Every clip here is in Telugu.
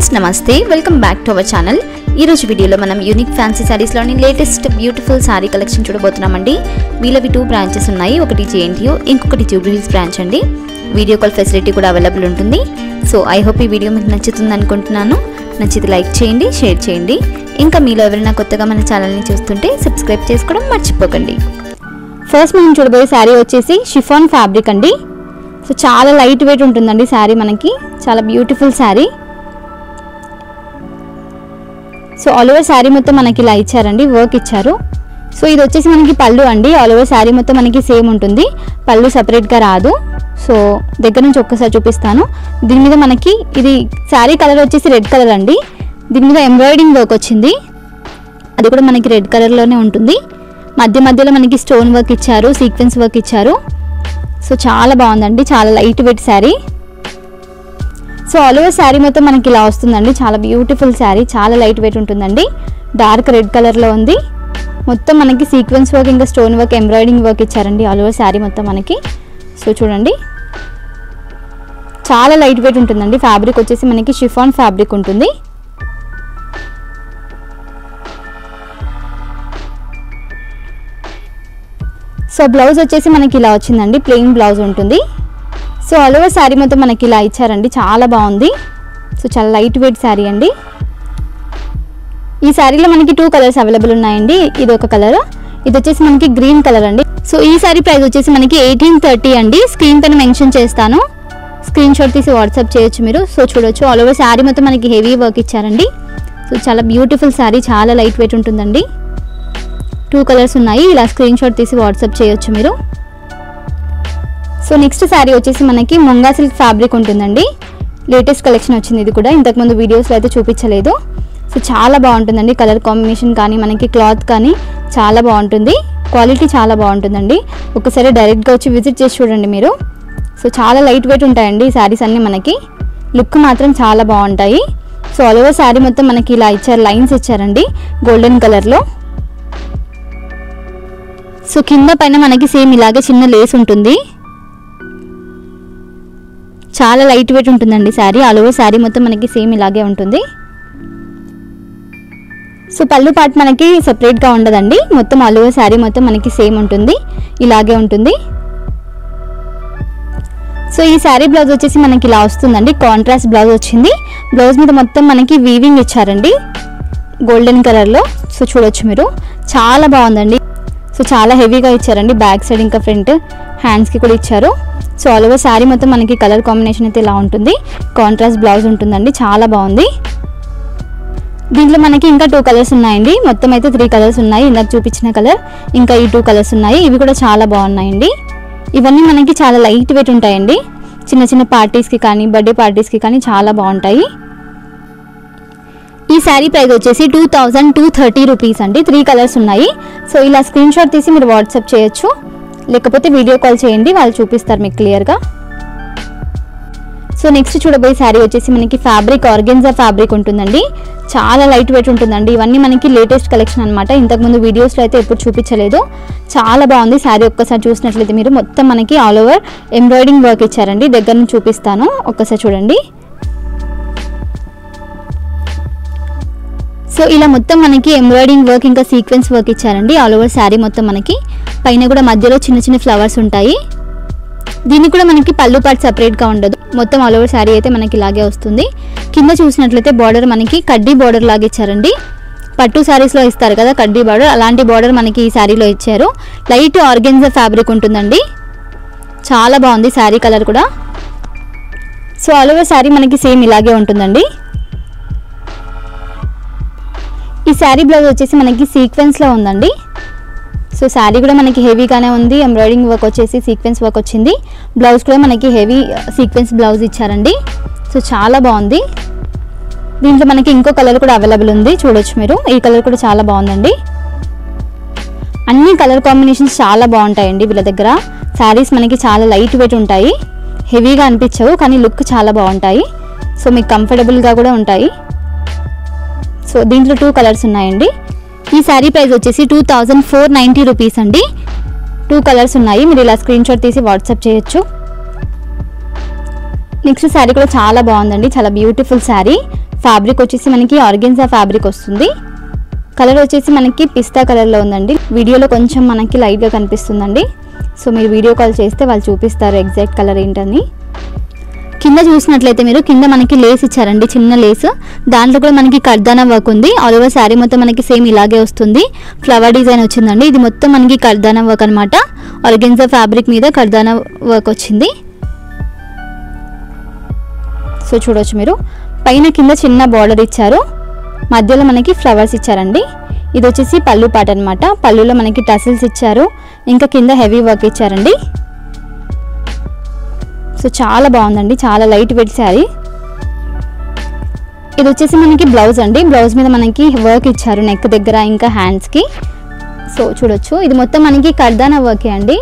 ఫ్రెండ్స్ నమస్తే welcome back to our channel ఈ రోజు వీడియోలో మనం unique fancy శారీస్లోని latest beautiful sari collection చూడబోతున్నామండి వీళ్ళవి two branches ఉన్నాయి ఒకటి జేఎన్టీయూ ఇంకొకటి జూబ్లీహిల్స్ బ్రాంచ్ అండి వీడియో కాల్ ఫెసిలిటీ కూడా అవైలబుల్ ఉంటుంది సో ఐ హోప్ ఈ వీడియో మీకు నచ్చుతుంది అనుకుంటున్నాను నచ్చితే లైక్ చేయండి షేర్ చేయండి ఇంకా మీలో ఎవరైనా కొత్తగా మన ఛానల్ని చూస్తుంటే సబ్స్క్రైబ్ చేసుకోవడం మర్చిపోకండి ఫస్ట్ మనం చూడబోయే శారీ వచ్చేసి షిఫాన్ ఫ్యాబ్రిక్ అండి సో చాలా లైట్ వెయిట్ ఉంటుందండి శారీ మనకి చాలా beautiful sari so all over sari మొత్తం మనకి ఇలా ఇచ్చారండి వర్క్ ఇచ్చారు సో ఇది వచ్చేసి మనకి పళ్ళు అండి ఆల్ ఓవర్ శారీ మొత్తం మనకి సేమ్ ఉంటుంది పళ్ళు సపరేట్గా రాదు సో దగ్గర నుంచి ఒక్కసారి చూపిస్తాను దీని మీద మనకి ఇది శారీ కలర్ వచ్చేసి రెడ్ కలర్ అండి దీని మీద ఎంబ్రాయిడింగ్ వర్క్ వచ్చింది అది కూడా మనకి రెడ్ కలర్లోనే ఉంటుంది మధ్య మధ్యలో మనకి స్టోన్ వర్క్ ఇచ్చారు సీక్వెన్స్ వర్క్ ఇచ్చారు సో చాలా బాగుందండి చాలా light lightweight sari so all over sari మొత్తం మనకి ఇలా వస్తుందండి చాలా బ్యూటిఫుల్ శారీ చాలా లైట్ వెయిట్ ఉంటుందండి డార్క్ రెడ్ కలర్లో ఉంది మొత్తం మనకి సీక్వెన్స్ వర్క్ ఇంకా స్టోన్ వర్క్ ఎంబ్రాయిడింగ్ వర్క్ ఇచ్చారండి ఆల్ ఓవర్ శారీ మొత్తం మనకి సో చూడండి చాలా లైట్ వెయిట్ ఉంటుందండి ఫ్యాబ్రిక్ వచ్చేసి మనకి షిఫాన్ ఫ్యాబ్రిక్ ఉంటుంది సో బ్లౌజ్ వచ్చేసి మనకి ఇలా వచ్చిందండి ప్లెయిన్ బ్లౌజ్ ఉంటుంది సో ఆల్ ఓవర్ శారీ మొత్తం మనకి ఇలా ఇచ్చారండి చాలా బాగుంది సో చాలా లైట్ వెయిట్ శారీ అండి ఈ శారీలో మనకి టూ కలర్స్ అవైలబుల్ ఉన్నాయండి ఇది ఒక కలర్ ఇది వచ్చేసి మనకి గ్రీన్ కలర్ అండి సో ఈ శారీ ప్రైస్ వచ్చేసి మనకి ఎయిటీన్ థర్టీ అండి స్క్రీన్ పైన మెన్షన్ చేస్తాను స్క్రీన్ షాట్ తీసి వాట్సాప్ చేయొచ్చు మీరు సో చూడొచ్చు ఆల్ ఓవర్ శారీ మొత్తం మనకి హెవీ వర్క్ ఇచ్చారండి సో చాలా బ్యూటిఫుల్ శారీ చాలా లైట్ వెయిట్ ఉంటుందండి టూ కలర్స్ ఉన్నాయి ఇలా స్క్రీన్ షాట్ తీసి వాట్సాప్ చేయొచ్చు మీరు సో నెక్స్ట్ శారీ వచ్చేసి మనకి ముంగా సిల్క్ ఫ్యాబ్రిక్ ఉంటుందండి లేటెస్ట్ కలెక్షన్ వచ్చింది ఇది కూడా ఇంతకుముందు వీడియోస్లో అయితే చూపించలేదు సో చాలా బాగుంటుందండి కలర్ కాంబినేషన్ కానీ మనకి క్లాత్ కానీ చాలా బాగుంటుంది క్వాలిటీ చాలా బాగుంటుందండి ఒకసారి డైరెక్ట్గా వచ్చి విజిట్ చేసి చూడండి మీరు సో చాలా లైట్ వెయిట్ ఉంటాయండి ఈ శారీస్ అన్నీ మనకి లుక్ మాత్రం చాలా బాగుంటాయి సో ఆల్ ఓవర్ శారీ మొత్తం మనకి ఇలా ఇచ్చారు లైన్స్ ఇచ్చారండి గోల్డెన్ కలర్లో సో కింద పైన మనకి సేమ్ ఇలాగే చిన్న లేస్ ఉంటుంది చాలా లైట్ వెయిట్ ఉంటుందండి శారీ ఆల్ ఓవర్ శారీ మొత్తం మనకి సేమ్ ఇలాగే ఉంటుంది సో పళ్ళు పార్ట్ మనకి సపరేట్గా ఉండదండి మొత్తం ఆల్ ఓవర్ శారీ మొత్తం మనకి సేమ్ ఉంటుంది ఇలాగే ఉంటుంది సో ఈ శారీ బ్లౌజ్ వచ్చేసి మనకి ఇలా వస్తుందండి కాంట్రాస్ట్ బ్లౌజ్ వచ్చింది బ్లౌజ్ మీద మొత్తం మనకి వీవింగ్ ఇచ్చారండి గోల్డెన్ కలర్లో సో చూడొచ్చు మీరు చాలా బాగుందండి సో చాలా హెవీగా ఇచ్చారండి బ్యాక్ సైడ్ ఇంకా ఫ్రంట్ హ్యాండ్స్కి కూడా ఇచ్చారు సో ఆల్ ఓవర్ శారీ మొత్తం మనకి కలర్ కాంబినేషన్ అయితే ఇలా ఉంటుంది కాంట్రాస్ట్ బ్లౌజ్ ఉంటుందండి చాలా బాగుంది దీంట్లో మనకి ఇంకా టూ కలర్స్ ఉన్నాయండి మొత్తం అయితే త్రీ కలర్స్ ఉన్నాయి ఇందాక చూపించిన కలర్ ఇంకా ఈ టూ కలర్స్ ఉన్నాయి ఇవి కూడా చాలా బాగున్నాయండి ఇవన్నీ మనకి చాలా లైట్ వెయిట్ ఉంటాయండి చిన్న చిన్న పార్టీస్కి కానీ బర్త్డే పార్టీస్కి కానీ చాలా బాగుంటాయి ఈ శారీ ప్రైస్ వచ్చేసి two thousand two thirty rupees అండి త్రీ కలర్స్ ఉన్నాయి సో ఇలా స్క్రీన్ షాట్ తీసి మీరు వాట్సాప్ చేయొచ్చు లేకపోతే వీడియో కాల్ చేయండి వాళ్ళు చూపిస్తారు మీకు క్లియర్గా సో నెక్స్ట్ చూడబోయే శారీ వచ్చేసి మనకి ఫ్యాబ్రిక్ ఆర్గెన్జా ఫ్యాబ్రిక్ ఉంటుందండి చాలా లైట్ వెయిట్ ఉంటుందండి ఇవన్నీ మనకి లేటెస్ట్ కలెక్షన్ అనమాట ఇంతకుముందు వీడియోస్లో అయితే ఎప్పుడు చూపించలేదు చాలా బాగుంది శారీ ఒక్కసారి చూసినట్లయితే మీరు మొత్తం మనకి ఆల్ ఓవర్ ఎంబ్రాయిడింగ్ వర్క్ ఇచ్చారండి దగ్గర నుంచి చూపిస్తాను ఒక్కసారి చూడండి సో ఇలా మొత్తం మనకి ఎంబ్రాయిడింగ్ వర్క్ ఇంకా సీక్వెన్స్ వర్క్ ఇచ్చారండి ఆల్ ఓవర్ శారీ మొత్తం మనకి పైన కూడా మధ్యలో చిన్న చిన్న ఫ్లవర్స్ ఉంటాయి దీనికి కూడా మనకి పళ్ళు పార్ట్ సపరేట్గా ఉండదు మొత్తం ఆల్ ఓవర్ శారీ అయితే మనకి ఇలాగే వస్తుంది కింద చూసినట్లయితే బార్డర్ మనకి కడ్డీ బార్డర్ లాగా ఇచ్చారండి పట్టు శారీస్లో ఇస్తారు కదా కడ్డీ బార్డర్ అలాంటి బార్డర్ మనకి ఈ శారీలో ఇచ్చారు లైట్ ఆర్గెన్జా ఫ్యాబ్రిక్ ఉంటుందండి చాలా బాగుంది శారీ కలర్ కూడా సో ఆల్ ఓవర్ శారీ మనకి సేమ్ ఇలాగే ఉంటుందండి ఈ శారీ బ్లౌజ్ వచ్చేసి మనకి సీక్వెన్స్లో ఉందండి సో శారీ కూడా మనకి హెవీగానే ఉంది ఎంబ్రాయిడింగ్ వర్క్ వచ్చేసి సీక్వెన్స్ వర్క్ వచ్చింది బ్లౌజ్ కూడా మనకి హెవీ సీక్వెన్స్ బ్లౌజ్ ఇచ్చారండి సో చాలా బాగుంది దీంట్లో మనకి ఇంకో కలర్ కూడా అవైలబుల్ ఉంది చూడొచ్చు మీరు ఈ కలర్ కూడా చాలా బాగుందండి అన్ని కలర్ కాంబినేషన్స్ చాలా బాగుంటాయండి వీళ్ళ దగ్గర శారీస్ మనకి చాలా లైట్ వెయిట్ ఉంటాయి హెవీగా అనిపించవు కానీ లుక్ చాలా బాగుంటాయి సో మీకు కంఫర్టబుల్గా కూడా ఉంటాయి సో దీంట్లో టూ కలర్స్ ఉన్నాయండి ఈ శారీ ప్రైస్ వచ్చేసి two thousand four ninety rupees అండి టూ కలర్స్ ఉన్నాయి మీరు ఇలా స్క్రీన్ షాట్ తీసి వాట్సాప్ చేయొచ్చు నెక్స్ట్ శారీ కూడా చాలా బాగుందండి చాలా బ్యూటిఫుల్ శారీ ఫ్యాబ్రిక్ వచ్చేసి మనకి ఆర్గెన్జా ఫ్యాబ్రిక్ వస్తుంది కలర్ వచ్చేసి మనకి పిస్తా కలర్లో ఉందండి వీడియోలో కొంచెం మనకి లైట్గా కనిపిస్తుందండి సో మీరు వీడియో కాల్ చేస్తే వాళ్ళు చూపిస్తారు ఎగ్జాక్ట్ కలర్ ఏంటని కింద చూసినట్లయితే మీరు కింద మనకి లేస్ ఇచ్చారండి చిన్న లేస్ దాంట్లో కూడా మనకి కర్దానా వర్క్ ఉంది ఆల్ ఓవర్ శారీ మొత్తం మనకి సేమ్ ఇలాగే వస్తుంది ఫ్లవర్ డిజైన్ వచ్చిందండి ఇది మొత్తం మనకి కర్దానా వర్క్ అనమాట ఆర్గెన్జా ఫ్యాబ్రిక్ మీద కర్దానా వర్క్ వచ్చింది సో చూడొచ్చు మీరు పైన కింద చిన్న బార్డర్ ఇచ్చారు మధ్యలో మనకి ఫ్లవర్స్ ఇచ్చారండి ఇది వచ్చేసి పళ్ళు పాట అనమాట పళ్ళులో మనకి టసిల్స్ ఇచ్చారు ఇంకా కింద హెవీ వర్క్ ఇచ్చారండి సో చాలా బాగుందండి చాలా లైట్ వెయిట్ శారీ ఇది వచ్చేసి మనకి బ్లౌజ్ అండి బ్లౌజ్ మీద మనకి వర్క్ ఇచ్చారు నెక్ దగ్గర ఇంకా హ్యాండ్స్కి సో చూడొచ్చు ఇది మొత్తం మనకి కర్దానా వర్కే అండి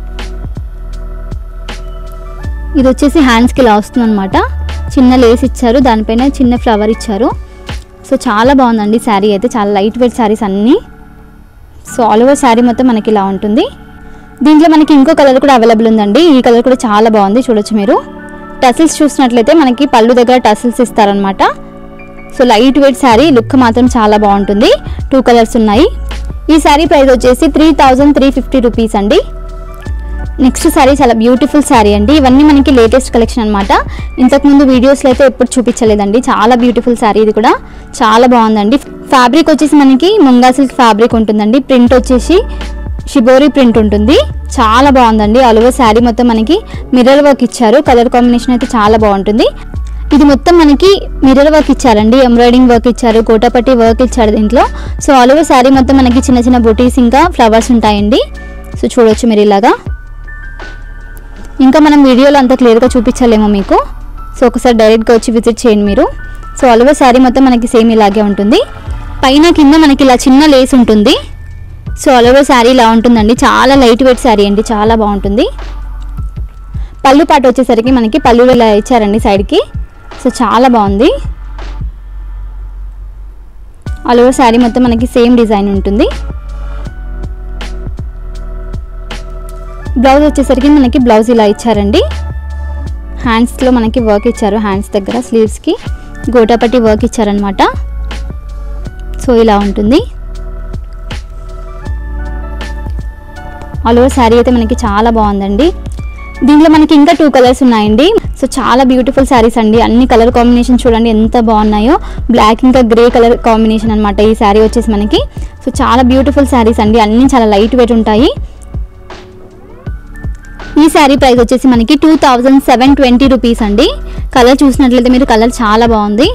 ఇది వచ్చేసి హ్యాండ్స్కి ఇలా వస్తుంది అనమాట చిన్న లేస్ ఇచ్చారు దానిపైన చిన్న ఫ్లవర్ ఇచ్చారు సో చాలా బాగుందండి శారీ అయితే చాలా లైట్ వెయిట్ శారీస్ అన్నీ సో ఆల్ ఓవర్ శారీ మొత్తం మనకి ఇలా ఉంటుంది దీంట్లో మనకి ఇంకో కలర్ కూడా అవైలబుల్ ఉందండి ఈ కలర్ కూడా చాలా బాగుంది చూడొచ్చు మీరు టసిల్స్ చూసినట్లయితే మనకి పళ్ళు దగ్గర టసిల్స్ ఇస్తారనమాట so lightweight sari look మాత్రం చాలా బాగుంటుంది టూ కలర్స్ ఉన్నాయి ఈ శారీ ప్రైస్ వచ్చేసి three thousand three fifty rupees అండి నెక్స్ట్ శారీ చాలా బ్యూటిఫుల్ శారీ అండి ఇవన్నీ మనకి లేటెస్ట్ కలెక్షన్ అనమాట ఇంతకుముందు వీడియోస్లో అయితే ఎప్పుడు చూపించలేదండి చాలా బ్యూటిఫుల్ శారీ ఇది కూడా చాలా బాగుందండి ఫ్యాబ్రిక్ వచ్చేసి మనకి ముంగా సిల్క్ ఫ్యాబ్రిక్ ఉంటుందండి ప్రింట్ వచ్చేసి షిబోరి ప్రింట్ ఉంటుంది చాలా బాగుందండి ఆల్ ఓవర్ శారీ మొత్తం మనకి మిర్రర్ వర్క్ ఇచ్చారు కలర్ కాంబినేషన్ అయితే చాలా బాగుంటుంది ఇది మొత్తం మనకి మిర్రర్ వర్క్ ఇచ్చారండి ఎంబ్రాయిడింగ్ వర్క్ ఇచ్చారు కోటపట్టి వర్క్ ఇచ్చారు దీంట్లో సో ఆల్ ఓవర్ శారీ మొత్తం మనకి చిన్న చిన్న బుటీస్ ఇంకా ఫ్లవర్స్ ఉంటాయండి సో చూడొచ్చు మీరు ఇలాగా ఇంకా మనం వీడియోలో అంత క్లియర్గా చూపించలేమో మీకు సో ఒకసారి డైరెక్ట్గా వచ్చి విజిట్ చేయండి మీరు సో ఆల్ ఓవర్ శారీ మొత్తం మనకి సేమ్ ఇలాగే ఉంటుంది పైన కింద మనకి ఇలా చిన్న లేస్ ఉంటుంది సో ఆల్ ఓవర్ శారీ ఇలా ఉంటుందండి చాలా లైట్ వెయిట్ శారీ అండి చాలా బాగుంటుంది పళ్ళు పాట వచ్చేసరికి మనకి పళ్ళు ఇలా ఇచ్చారండి సైడ్కి సో చాలా బాగుంది ఆల్ ఓవర్ శారీ మొత్తం మనకి సేమ్ డిజైన్ ఉంటుంది బ్లౌజ్ వచ్చేసరికి మనకి బ్లౌజ్ ఇలా ఇచ్చారండి హ్యాండ్స్లో మనకి వర్క్ ఇచ్చారు హ్యాండ్స్ దగ్గర స్లీవ్స్కి గోటాపట్టి వర్క్ ఇచ్చారనమాట సో ఇలా ఉంటుంది ఆల్ ఓవర్ శారీ అయితే మనకి చాలా బాగుందండి దీంట్లో మనకి ఇంకా టూ కలర్స్ ఉన్నాయండి సో చాలా బ్యూటిఫుల్ శారీస్ అండి అన్ని కలర్ కాంబినేషన్ చూడండి ఎంత బాగున్నాయో బ్లాక్ ఇంకా గ్రే కలర్ కాంబినేషన్ అనమాట ఈ శారీ వచ్చేసి మనకి సో చాలా బ్యూటిఫుల్ శారీస్ అండి అన్నీ చాలా లైట్ వెయిట్ ఉంటాయి ఈ శారీ ప్రైస్ వచ్చేసి మనకి two thousand seven twenty rupees అండి కలర్ చూసినట్లయితే మీరు కలర్ చాలా బాగుంది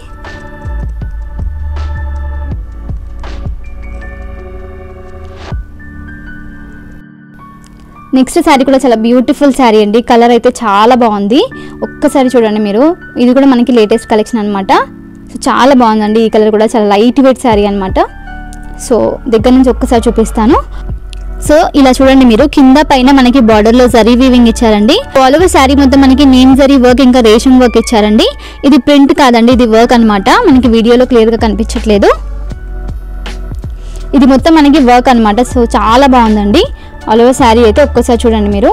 నెక్స్ట్ శారీ కూడా చాలా బ్యూటిఫుల్ శారీ అండి కలర్ అయితే చాలా బాగుంది ఒక్కసారి చూడండి మీరు ఇది కూడా మనకి లేటెస్ట్ కలెక్షన్ అనమాట సో చాలా బాగుందండి ఈ కలర్ కూడా చాలా లైట్ వెయిట్ శారీ అనమాట సో దగ్గర నుంచి ఒక్కసారి చూపిస్తాను సో ఇలా చూడండి మీరు కింద పైన మనకి బార్డర్ లో జరీ వీవింగ్ ఇచ్చారండి ఆల్ ఓవర్ శారీ మొత్తం మనకి నేమ్ జరీ వర్క్ ఇంకా రేషం వర్క్ ఇచ్చారండి ఇది ప్రింట్ కాదండి ఇది వర్క్ అన్నమాట మనకి వీడియోలో క్లియర్ గా కనిపించట్లేదు ఇది మొత్తం మనకి వర్క్ అన్నమాట సో చాలా బాగుందండి ఆల్ ఓవర్ శారీ అయితే ఒక్కసారి చూడండి మీరు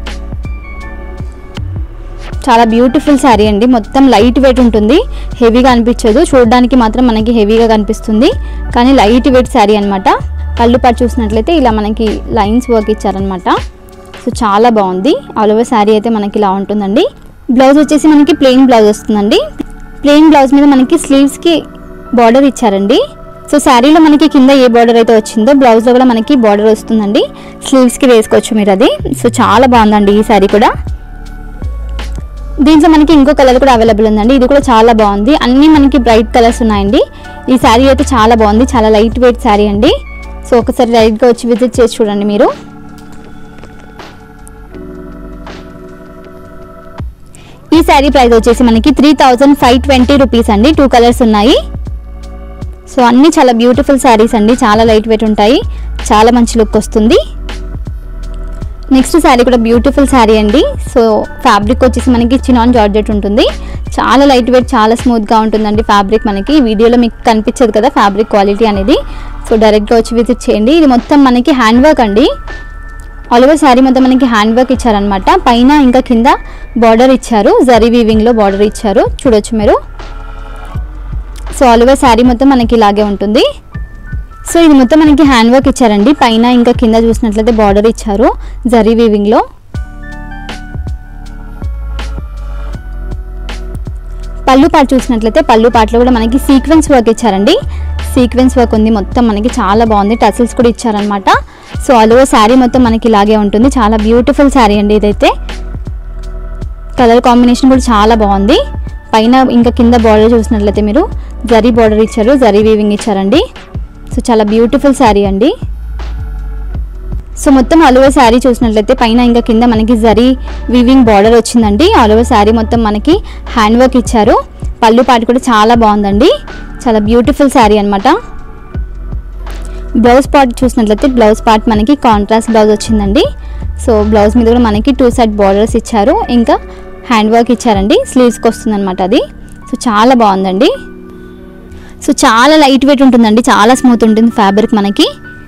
చాలా బ్యూటిఫుల్ శారీ అండి మొత్తం లైట్ వెయిట్ ఉంటుంది హెవీగా అనిపించదు చూడడానికి మాత్రం మనకి హెవీగా కనిపిస్తుంది కానీ లైట్ వెయిట్ శారీ అనమాట కళ్ళు పాటు చూసినట్లయితే ఇలా మనకి లైన్స్ వర్క్ ఇచ్చారనమాట సో చాలా బాగుంది ఆల్ ఓవర్ శారీ అయితే మనకి ఇలా ఉంటుందండి బ్లౌజ్ వచ్చేసి మనకి ప్లెయిన్ బ్లౌజ్ వస్తుందండి ప్లెయిన్ బ్లౌజ్ మీద మనకి స్లీవ్స్కి బార్డర్ ఇచ్చారండి సో శారీలో మనకి కింద ఏ బార్డర్ అయితే వచ్చిందో బ్లౌజ్లో కూడా మనకి బార్డర్ వస్తుందండి స్లీవ్స్కి వేసుకోవచ్చు మీరు అది సో చాలా బాగుందండి ఈ శారీ కూడా దీంట్లో మనకి ఇంకో కలర్ కూడా అవైలబుల్ ఉందండి ఇది కూడా చాలా బాగుంది అన్నీ మనకి బ్రైట్ కలర్స్ ఉన్నాయండి ఈ శారీ అయితే చాలా బాగుంది చాలా లైట్ వెయిట్ శారీ అండి సో ఒకసారి డైరెక్ట్గా వచ్చి విజిట్ చేసి చూడండి మీరు ఈ శారీ ప్రైస్ వచ్చేసి మనకి three thousand five twenty rupees అండి టూ కలర్స్ ఉన్నాయి సో అన్నీ చాలా బ్యూటిఫుల్ శారీస్ అండి చాలా లైట్ వెయిట్ ఉంటాయి చాలా మంచి లుక్ వస్తుంది నెక్స్ట్ శారీ కూడా బ్యూటిఫుల్ శారీ అండి సో ఫ్యాబ్రిక్ వచ్చేసి మనకి చినాన్ జార్జెట్ ఉంటుంది చాలా లైట్ వెయిట్ చాలా స్మూత్గా ఉంటుందండి ఫ్యాబ్రిక్ మనకి ఈ వీడియోలో మీకు కనిపించదు కదా ఫ్యాబ్రిక్ క్వాలిటీ అనేది సో డైరెక్ట్గా వచ్చి విజిట్ చేయండి ఇది మొత్తం మనకి హ్యాండ్ వర్క్ అండి ఆల్ ఓవర్ శారీ మొత్తం మనకి హ్యాండ్ వర్క్ ఇచ్చారనమాట పైన ఇంకా కింద బార్డర్ ఇచ్చారు జరీ వీవింగ్లో బార్డర్ ఇచ్చారు చూడొచ్చు మీరు సో ఆల్ ఓవర్ శారీ మొత్తం మనకి ఇలాగే ఉంటుంది సో ఇది మొత్తం మనకి హ్యాండ్ వర్క్ ఇచ్చారండి పైన ఇంకా కింద చూసినట్లయితే బార్డర్ ఇచ్చారు జరీ వీవింగ్లో పళ్ళు పాటు చూసినట్లయితే పళ్ళు పాటలో కూడా మనకి సీక్వెన్స్ వర్క్ ఇచ్చారండి సీక్వెన్స్ వర్క్ ఉంది మొత్తం మనకి చాలా బాగుంది టసిల్స్ కూడా ఇచ్చారనమాట సో అలో శారీ మొత్తం మనకి ఇలాగే ఉంటుంది చాలా బ్యూటిఫుల్ శారీ అండి ఇదైతే కలర్ కాంబినేషన్ కూడా చాలా బాగుంది పైన ఇంకా కింద బార్డర్ చూసినట్లయితే మీరు జరీ బార్డర్ ఇచ్చారు జరీ వీవింగ్ ఇచ్చారండి సో చాలా బ్యూటిఫుల్ శారీ అండి సో మొత్తం అలువ శారీ చూసినట్లయితే పైన ఇంకా కింద మనకి జరీ వీవింగ్ బార్డర్ వచ్చిందండి అలువ శారీ మొత్తం మనకి హ్యాండ్ వర్క్ ఇచ్చారు పళ్ళు పాటు కూడా చాలా బాగుందండి చాలా బ్యూటిఫుల్ శారీ అనమాట బ్లౌజ్ పార్ట్ చూసినట్లయితే బ్లౌజ్ పార్ట్ మనకి కాంట్రాస్ట్ బ్లౌజ్ వచ్చిందండి సో బ్లౌజ్ మీద కూడా మనకి టూ సైడ్ బార్డర్స్ ఇచ్చారు ఇంకా హ్యాండ్ వర్క్ ఇచ్చారండి స్లీవ్స్కి వస్తుంది అనమాట అది సో చాలా బాగుందండి సో చాలా లైట్ వెయిట్ ఉంటుందండి చాలా స్మూత్ ఉంటుంది ఫ్యాబ్రిక్ మనకి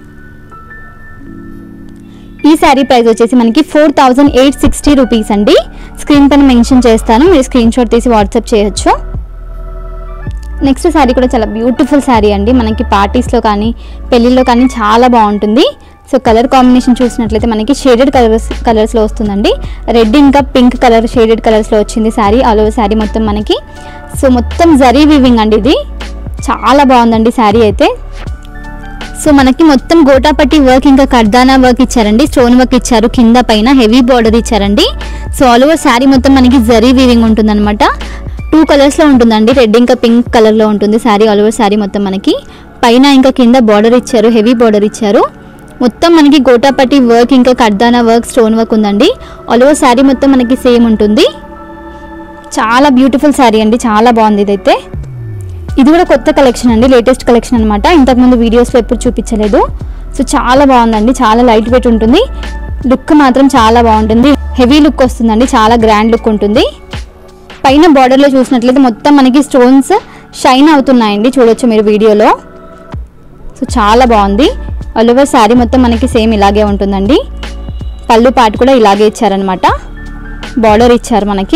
ఈ శారీ ప్రైస్ వచ్చేసి మనకి four thousand eight sixty rupees అండి స్క్రీన్ పైన మెన్షన్ చేస్తాను మీరు స్క్రీన్ షాట్ తీసి వాట్సాప్ చేయొచ్చు నెక్స్ట్ శారీ కూడా చాలా బ్యూటిఫుల్ శారీ అండి మనకి పార్టీస్లో కానీ పెళ్ళిళ్ళలో కానీ చాలా బాగుంటుంది సో కలర్ కాంబినేషన్ చూసినట్లయితే మనకి షేడెడ్ కలర్స్ కలర్స్లో వస్తుందండి రెడ్ ఇంకా పింక్ కలర్ షేడెడ్ కలర్స్లో వచ్చింది శారీ ఆల్ ఓవర్ శారీ మొత్తం మనకి సో మొత్తం జరీ వీవింగ్ అండి ఇది చాలా బాగుందండి శారీ అయితే సో మనకి మొత్తం గోటాపట్టి వర్క్ ఇంకా కర్దానా వర్క్ ఇచ్చారండి స్టోన్ వర్క్ ఇచ్చారు కింద పైన హెవీ బార్డర్ ఇచ్చారండి సో ఆల్ ఓవర్ శారీ మొత్తం మనకి జరీ వీవింగ్ ఉంటుందన్నమాట టూ కలర్స్లో ఉంటుందండి రెడ్ ఇంకా పింక్ కలర్లో ఉంటుంది శారీ ఆల్ ఓవర్ శారీ మొత్తం మనకి పైన ఇంకా కింద బార్డర్ ఇచ్చారు హెవీ బార్డర్ ఇచ్చారు మొత్తం మనకి గోటాపట్టి వర్క్ ఇంకా కర్దానా వర్క్ స్టోన్ వర్క్ ఉందండి ఆల్ ఓవర్ శారీ మొత్తం మనకి సేమ్ ఉంటుంది చాలా బ్యూటిఫుల్ శారీ అండి చాలా బాగుంది ఇదైతే ఇది కూడా కొత్త కలెక్షన్ అండి లేటెస్ట్ కలెక్షన్ అనమాట ఇంతకుముందు వీడియోస్లో ఎప్పుడు చూపించలేదు సో చాలా బాగుందండి చాలా లైట్ వెయిట్ ఉంటుంది లుక్ మాత్రం చాలా బాగుంటుంది హెవీ లుక్ వస్తుందండి చాలా గ్రాండ్ లుక్ ఉంటుంది పైన బార్డర్లో చూసినట్లయితే మొత్తం మనకి స్టోన్స్ షైన్ అవుతున్నాయండి చూడొచ్చు మీరు వీడియోలో సో చాలా బాగుంది ఆల్ ఓవర్ శారీ మొత్తం మనకి సేమ్ ఇలాగే ఉంటుందండి పళ్ళు పాటు కూడా ఇలాగే ఇచ్చారనమాట బార్డర్ ఇచ్చారు మనకి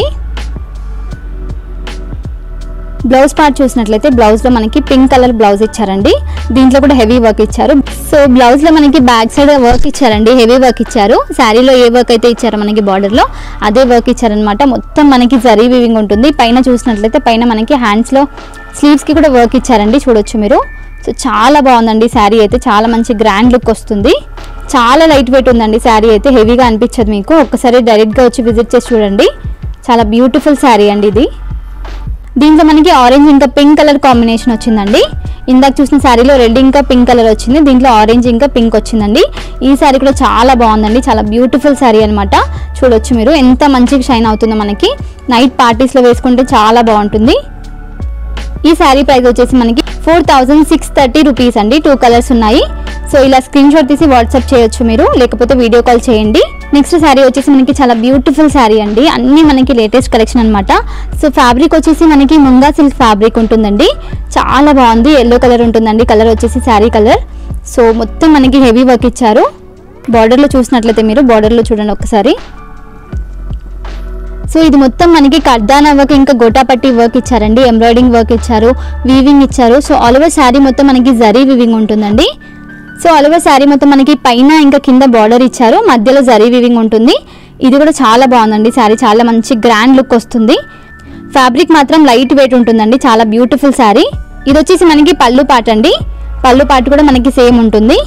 బ్లౌజ్ పార్ట్ చూసినట్లయితే బ్లౌజ్లో మనకి పింక్ కలర్ బ్లౌజ్ ఇచ్చారండి దీంట్లో కూడా హెవీ వర్క్ ఇచ్చారు సో బ్లౌజ్లో మనకి బ్యాక్ సైడ్ వర్క్ ఇచ్చారండి హెవీ వర్క్ ఇచ్చారు శారీలో ఏ వర్క్ అయితే ఇచ్చారో మనకి బార్డర్లో అదే వర్క్ ఇచ్చారనమాట మొత్తం మనకి జరీ వీవింగ్ ఉంటుంది పైన చూసినట్లయితే పైన మనకి హ్యాండ్స్లో స్లీవ్స్కి కూడా వర్క్ ఇచ్చారండి చూడొచ్చు మీరు సో చాలా బాగుందండి శారీ అయితే చాలా మంచి గ్రాండ్ లుక్ వస్తుంది చాలా లైట్ వెయిట్ ఉందండి శారీ అయితే హెవీగా అనిపించదు మీకు ఒక్కసారి డైరెక్ట్గా వచ్చి విజిట్ చేసి చూడండి చాలా బ్యూటిఫుల్ శారీ అండి ఇది దీంట్లో మనకి ఆరెంజ్ ఇంకా పింక్ కలర్ కాంబినేషన్ వచ్చిందండి ఇందాక చూసిన శారీలో రెడ్ ఇంకా పింక్ కలర్ వచ్చింది దీంట్లో ఆరెంజ్ ఇంకా పింక్ వచ్చిందండి ఈ శారీ కూడా చాలా బాగుందండి చాలా బ్యూటిఫుల్ శారీ అనమాట చూడొచ్చు మీరు ఎంత మంచిగా షైన్ అవుతుందో మనకి నైట్ పార్టీస్లో వేసుకుంటే చాలా బాగుంటుంది ఈ శారీ ప్రైస్ వచ్చేసి మనకి four thousand six thirty rupees అండి టూ కలర్స్ ఉన్నాయి సో ఇలా స్క్రీన్ షాట్ తీసి వాట్సాప్ చేయొచ్చు మీరు లేకపోతే వీడియో కాల్ చేయండి నెక్స్ట్ శారీ వచ్చేసి మనకి చాలా బ్యూటిఫుల్ శారీ అండి అన్ని మనకి లేటెస్ట్ కలెక్షన్ అనమాట సో ఫ్యాబ్రిక్ వచ్చేసి మనకి ముంగా సిల్క్ ఫ్యాబ్రిక్ ఉంటుందండి చాలా బాగుంది ఎల్లో కలర్ ఉంటుందండి కలర్ వచ్చేసి శారీ కలర్ సో మొత్తం మనకి హెవీ వర్క్ ఇచ్చారు బార్డర్లో చూసినట్లయితే మీరు బార్డర్లో చూడండి ఒకసారి సో ఇది మొత్తం మనకి కర్దానా వర్క్ ఇంకా గోటాపట్టి వర్క్ ఇచ్చారండి ఎంబ్రాయిడింగ్ వర్క్ ఇచ్చారు వీవింగ్ ఇచ్చారు సో ఆల్ ఓవర్ శారీ మొత్తం మనకి జరీ వీవింగ్ ఉంటుందండి సో ఆల్ ఓవర్ శారీ మొత్తం మనకి పైన ఇంకా కింద బార్డర్ ఇచ్చారు మధ్యలో జరీ వీవింగ్ ఉంటుంది ఇది కూడా చాలా బాగుందండి శారీ చాలా మంచి గ్రాండ్ లుక్ వస్తుంది ఫ్యాబ్రిక్ మాత్రం లైట్ వెయిట్ ఉంటుందండి చాలా బ్యూటిఫుల్ శారీ ఇది వచ్చేసి మనకి పళ్ళు పాట అండి పళ్ళు పాట కూడా మనకి సేమ్ ఉంటుంది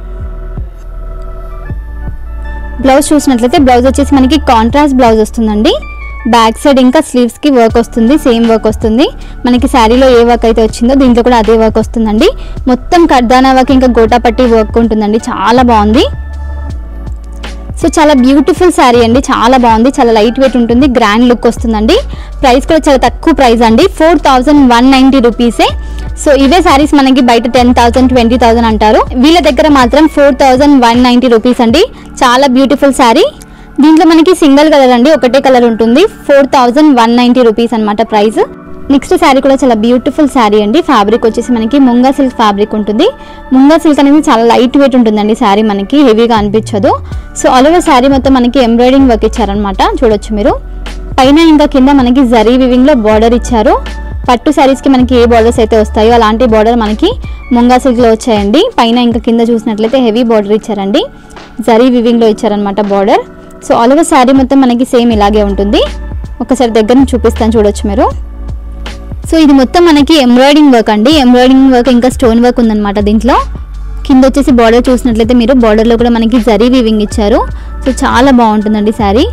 బ్లౌజ్ చూసినట్లయితే బ్లౌజ్ వచ్చేసి మనకి కాంట్రాస్ట్ బ్లౌజ్ వస్తుందండి బ్యాక్ సైడ్ ఇంకా స్లీవ్స్కి వర్క్ వస్తుంది సేమ్ వర్క్ వస్తుంది మనకి శారీలో ఏ వర్క్ అయితే వచ్చిందో దీంట్లో కూడా అదే వర్క్ వస్తుందండి మొత్తం కర్దానా వర్క్ ఇంకా గోటాపట్టి వర్క్ ఉంటుందండి చాలా బాగుంది సో చాలా బ్యూటిఫుల్ శారీ అండి చాలా బాగుంది చాలా లైట్ వెయిట్ ఉంటుంది గ్రాండ్ లుక్ వస్తుందండి ప్రైస్ కూడా చాలా తక్కువ ప్రైస్ అండి ఫోర్ థౌజండ్ వన్ నైంటీ రూపీసే సో ఇవే శారీస్ మనకి బయట టెన్ థౌసండ్ ట్వంటీ థౌసండ్ అంటారు వీళ్ళ దగ్గర మాత్రం four thousand one ninety rupees అండి చాలా బ్యూటిఫుల్ శారీ దీంట్లో మనకి సింగిల్ కలర్ అండి ఒకటే కలర్ ఉంటుంది four thousand one ninety rupees అనమాట ప్రైస్ నెక్స్ట్ శారీ కూడా చాలా బ్యూటిఫుల్ శారీ అండి ఫ్యాబ్రిక్ వచ్చేసి మనకి ముంగా సిల్క్ ఫ్యాబ్రిక్ ఉంటుంది ముంగా సిల్క్ అనేది చాలా లైట్ వెయిట్ ఉంటుందండి శారీ మనకి హెవీగా అనిపించదు సో ఆల్ ఓవర్ శారీ మొత్తం మనకి ఎంబ్రాయిడింగ్ వర్క్ ఇచ్చారనమాట చూడొచ్చు మీరు పైన ఇంకా కింద మనకి జరీ వివింగ్ లో బార్డర్ ఇచ్చారు పట్టు శారీస్కి మనకి ఏ బార్డర్స్ అయితే వస్తాయో అలాంటి బార్డర్ మనకి ముంగా సిల్క్లో వచ్చాయండి పైన ఇంకా కింద చూసినట్లయితే హెవీ బార్డర్ ఇచ్చారండి జరీ వివింగ్లో ఇచ్చారనమాట border so all over sari మొత్తం మనకి సేమ్ ఇలాగే ఉంటుంది ఒకసారి దగ్గర నుంచి చూపిస్తాను చూడొచ్చు మీరు సో ఇది మొత్తం మనకి ఎంబ్రాయిడింగ్ వర్క్ అండి ఎంబ్రాయిడింగ్ వర్క్ ఇంకా స్టోన్ వర్క్ ఉందన్నమాట దీంట్లో కింద వచ్చేసి బార్డర్ చూసినట్లయితే మీరు బార్డర్లో కూడా మనకి జరీ వీవింగ్ ఇచ్చారు సో చాలా బాగుంటుందండి శారీ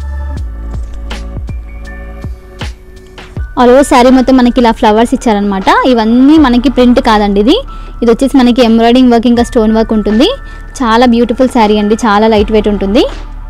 ఆల్ ఓవర్ శారీ మొత్తం మనకి ఇలా ఫ్లవర్స్ ఇచ్చారనమాట ఇవన్నీ మనకి ప్రింట్ కాదండి ఇది ఇది వచ్చేసి మనకి ఎంబ్రాయిడింగ్ వర్క్ ఇంకా స్టోన్ వర్క్ ఉంటుంది చాలా బ్యూటిఫుల్ శారీ అండి చాలా లైట్ వెయిట్ ఉంటుంది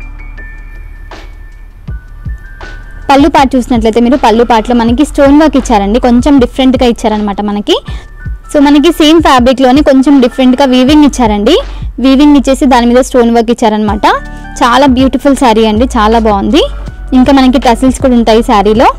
పళ్ళు పాటు చూసినట్లయితే మీరు పళ్ళు పాటలో మనకి స్టోన్ వర్క్ ఇచ్చారండి కొంచెం డిఫరెంట్గా ఇచ్చారనమాట మనకి సో మనకి సేమ్ ఫ్యాబ్రిక్లోని కొంచెం డిఫరెంట్గా వీవింగ్ ఇచ్చారండి వీవింగ్ ఇచ్చేసి దాని మీద స్టోన్ వర్క్ ఇచ్చారనమాట చాలా బ్యూటిఫుల్ శారీ అండి చాలా బాగుంది ఇంకా మనకి టసిల్స్ కూడా ఉంటాయి శారీలో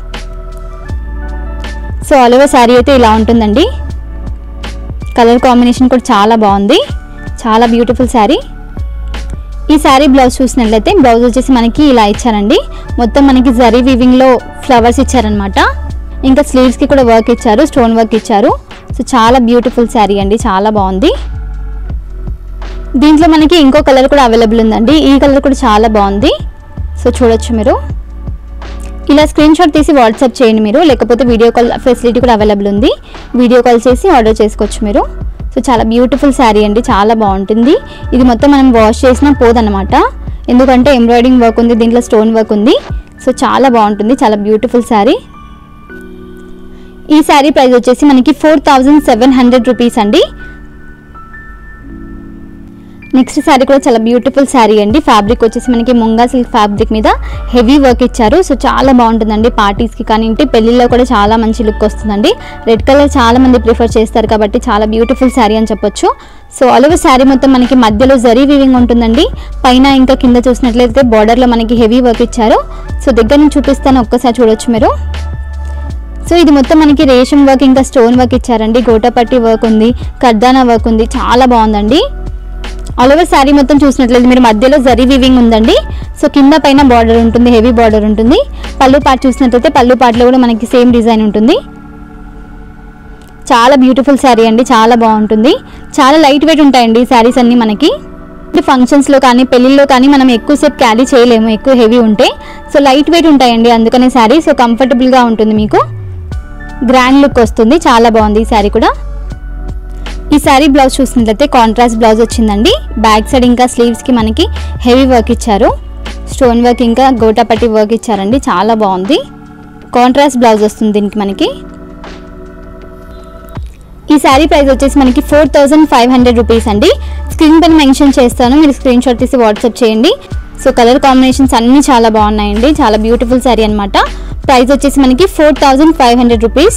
సో ఆల్ ఓవర్ శారీ అయితే ఇలా ఉంటుందండి కలర్ కాంబినేషన్ కూడా చాలా బాగుంది చాలా బ్యూటిఫుల్ శారీ ఈ శారీ బ్లౌజ్ చూసినట్లయితే బ్లౌజ్ వచ్చేసి మనకి ఇలా ఇచ్చారండి మొత్తం మనకి జరీ వీవింగ్లో ఫ్లవర్స్ ఇచ్చారనమాట ఇంకా స్లీవ్స్కి కూడా వర్క్ ఇచ్చారు స్టోన్ వర్క్ ఇచ్చారు సో చాలా బ్యూటిఫుల్ శారీ అండి చాలా బాగుంది దీంట్లో మనకి ఇంకో కలర్ కూడా అవైలబుల్ ఉందండి ఈ కలర్ కూడా చాలా బాగుంది సో చూడొచ్చు మీరు ఇలా స్క్రీన్ షాట్ తీసి వాట్సాప్ చేయండి మీరు లేకపోతే వీడియో కాల్ ఫెసిలిటీ కూడా అవైలబుల్ ఉంది వీడియో కాల్ చేసి ఆర్డర్ చేసుకోవచ్చు మీరు సో చాలా బ్యూటిఫుల్ శారీ అండి చాలా బాగుంటుంది ఇది మొత్తం మనం వాష్ చేసినా పోదన్నమాట ఎందుకంటే ఎంబ్రాయిడింగ్ వర్క్ ఉంది దీంట్లో స్టోన్ వర్క్ ఉంది సో చాలా బాగుంటుంది చాలా బ్యూటిఫుల్ శారీ ఈ శారీ ప్రైస్ వచ్చేసి మనకి four thousand seven hundred rupees అండి నెక్స్ట్ శారీ కూడా చాలా బ్యూటిఫుల్ శారీ అండి ఫ్యాబ్రిక్ వచ్చేసి మనకి ముంగా సిల్క్ ఫ్యాబ్రిక్ మీద హెవీ వర్క్ ఇచ్చారు సో చాలా బాగుంటుందండి పార్టీస్కి కానీ ఇంటి పెళ్ళిళ్ళలో కూడా చాలా మంచి లుక్ వస్తుందండి రెడ్ కలర్ చాలా మంది ప్రిఫర్ చేస్తారు కాబట్టి చాలా బ్యూటిఫుల్ శారీ అని చెప్పొచ్చు సో అలవ శారీ మొత్తం మనకి మధ్యలో జరీ వీవింగ్ ఉంటుందండి పైన ఇంకా కింద చూసినట్లయితే బార్డర్లో మనకి హెవీ వర్క్ ఇచ్చారు సో దగ్గర నుంచి చూపిస్తాను ఒక్కసారి చూడొచ్చు మీరు సో ఇది మొత్తం మనకి రేషం వర్క్ ఇంకా స్టోన్ వర్క్ ఇచ్చారండి గోటాపట్టి వర్క్ ఉంది కర్దానా వర్క్ ఉంది చాలా బాగుందండి ఆల్ ఓవర్ శారీ మొత్తం చూసినట్లయితే మీరు మధ్యలో జరీ వివింగ్ ఉందండి సో కింద పైన బార్డర్ ఉంటుంది హెవీ బార్డర్ ఉంటుంది పళ్ళు పాటు చూసినట్లయితే పళ్ళు పాటలో కూడా మనకి సేమ్ డిజైన్ ఉంటుంది చాలా బ్యూటిఫుల్ శారీ అండి చాలా బాగుంటుంది చాలా లైట్ వెయిట్ ఉంటాయండి శారీస్ అన్నీ మనకి ఫంక్షన్స్లో కానీ పెళ్ళిళ్ళలో కానీ మనం ఎక్కువసేపు క్యారీ చేయలేము ఎక్కువ హెవీ ఉంటే సో లైట్ వెయిట్ ఉంటాయండి అందుకనే శారీ సో కంఫర్టబుల్గా ఉంటుంది మీకు గ్రాండ్ లుక్ వస్తుంది చాలా బాగుంది ఈ శారీ కూడా ఈ శారీ బ్లౌజ్ చూసినట్లయితే కాంట్రాస్ట్ బ్లౌజ్ వచ్చిందండి బ్యాక్ సైడ్ ఇంకా స్లీవ్స్కి మనకి హెవీ వర్క్ ఇచ్చారు స్టోన్ వర్క్ ఇంకా గోటాపట్టి వర్క్ ఇచ్చారండి చాలా బాగుంది కాంట్రాస్ట్ బ్లౌజ్ వస్తుంది దీనికి మనకి ఈ శారీ ప్రైస్ వచ్చేసి మనకి four thousand five hundred rupees అండి స్క్రీన్ పైన మెన్షన్ చేస్తాను మీరు స్క్రీన్ షాట్ తీసి వాట్సాప్ చేయండి సో కలర్ కాంబినేషన్స్ అన్నీ చాలా బాగున్నాయండి చాలా బ్యూటిఫుల్ శారీ అనమాట ప్రైస్ వచ్చేసి మనకి four thousand five hundred rupees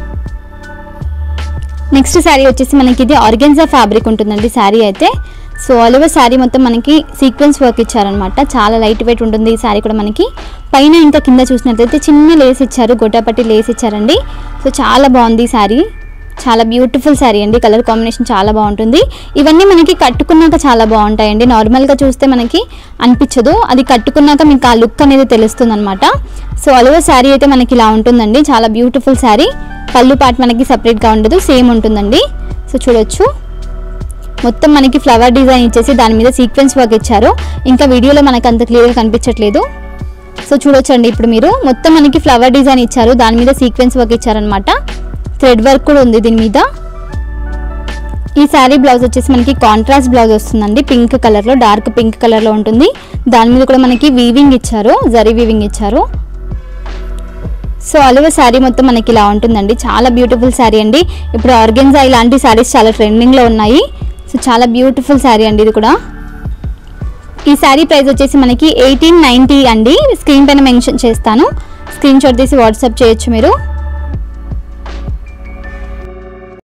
next sari వచ్చేసి మనకి ఇది ఆర్గెన్జా ఫ్యాబ్రిక్ ఉంటుందండి శారీ అయితే సో ఆల్ ఓవర్ శారీ మొత్తం మనకి సీక్వెన్స్ వర్క్ ఇచ్చారనమాట చాలా లైట్ వెయిట్ ఉంటుంది ఈ శారీ కూడా మనకి పైన ఇంకా కింద చూసినట్లయితే చిన్న లేస్ ఇచ్చారు గొట్టాపట్టి లేస్ ఇచ్చారండి సో చాలా బాగుంది ఈ శారీ చాలా బ్యూటిఫుల్ శారీ అండి కలర్ కాంబినేషన్ చాలా బాగుంటుంది ఇవన్నీ మనకి కట్టుకున్నాక చాలా బాగుంటాయండి నార్మల్గా చూస్తే మనకి అనిపించదు అది కట్టుకున్నాక మీకు ఆ లుక్ అనేది తెలుస్తుంది అనమాట సో అలవ శారీ అయితే మనకి ఇలా ఉంటుందండి చాలా బ్యూటిఫుల్ శారీ పళ్ళు పాటు మనకి సపరేట్గా ఉండదు సేమ్ ఉంటుందండి సో చూడొచ్చు మొత్తం మనకి ఫ్లవర్ డిజైన్ ఇచ్చేసి దాని మీద సీక్వెన్స్ వర్క్ ఇచ్చారు ఇంకా వీడియోలో మనకు అంత క్లియర్గా కనిపించట్లేదు సో చూడొచ్చండి ఇప్పుడు మీరు మొత్తం మనకి ఫ్లవర్ డిజైన్ ఇచ్చారు దాని మీద సీక్వెన్స్ వర్క్ ఇచ్చారనమాట థ్రెడ్ వర్క్ కూడా ఉంది దీని మీద ఈ శారీ బ్లౌజ్ వచ్చేసి మనకి కాంట్రాస్ట్ బ్లౌజ్ వస్తుందండి పింక్ కలర్లో డార్క్ పింక్ కలర్లో ఉంటుంది దాని మీద కూడా మనకి వీవింగ్ ఇచ్చారు జరీ వీవింగ్ ఇచ్చారు సో అలువ శారీ మొత్తం మనకి ఇలా ఉంటుందండి చాలా బ్యూటిఫుల్ శారీ అండి ఇప్పుడు ఆర్గెన్జా ఇలాంటి శారీస్ చాలా ట్రెండింగ్లో ఉన్నాయి సో చాలా బ్యూటిఫుల్ శారీ అండి ఇది కూడా ఈ శారీ ప్రైస్ వచ్చేసి మనకి ఎయిటీన్ నైంటీ అండి స్క్రీన్ పైన మెన్షన్ చేస్తాను స్క్రీన్ షాట్ తీసి వాట్సాప్ చేయొచ్చు మీరు